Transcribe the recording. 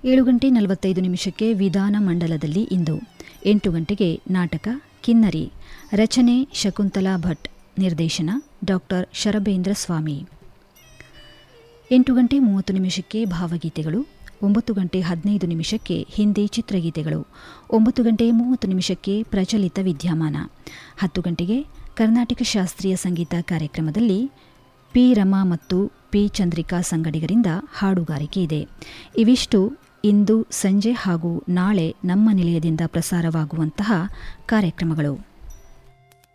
ಏಳು ಗಂಟೆ ನಲವತ್ತೈದು ನಿಮಿಷಕ್ಕೆ ವಿಧಾನ ಮಂಡಲದಲ್ಲಿ ಇಂದು ಎಂಟು ಗಂಟೆಗೆ ನಾಟಕ ಕಿನ್ನರಿ ರಚನೆ ಶಕುಂತಲಾ ಭಟ್ ನಿರ್ದೇಶನ ಡಾಕ್ಟರ್ ಶರಬೇಂದ್ರ ಸ್ವಾಮಿ ಎಂಟು ಗಂಟೆ ಮೂವತ್ತು ನಿಮಿಷಕ್ಕೆ ಭಾವಗೀತೆಗಳು ಒಂಬತ್ತು ಗಂಟೆ ಹದಿನೈದು ನಿಮಿಷಕ್ಕೆ ಹಿಂದಿ ಚಿತ್ರಗೀತೆಗಳು ಒಂಬತ್ತು ಗಂಟೆ ಮೂವತ್ತು ನಿಮಿಷಕ್ಕೆ ಪ್ರಚಲಿತ ವಿದ್ಯಮಾನ ಹತ್ತು ಗಂಟೆಗೆ ಕರ್ನಾಟಕ ಶಾಸ್ತ್ರೀಯ ಸಂಗೀತ ಕಾರ್ಯಕ್ರಮದಲ್ಲಿ ಪಿ ರಮಾ ಮತ್ತು ಪಿ ಚಂದ್ರಿಕಾ ಸಂಗಡಿಗರಿಂದ ಹಾಡುಗಾರಿಕೆ ಇದೆ ಇವಿಷ್ಟು ಇಂದು ಸಂಜೆ ಹಾಗೂ ನಾಳೆ ನಮ್ಮ ನಿಲಯದಿಂದ ಪ್ರಸಾರವಾಗುವಂತಹ ಕಾರ್ಯಕ್ರಮಗಳು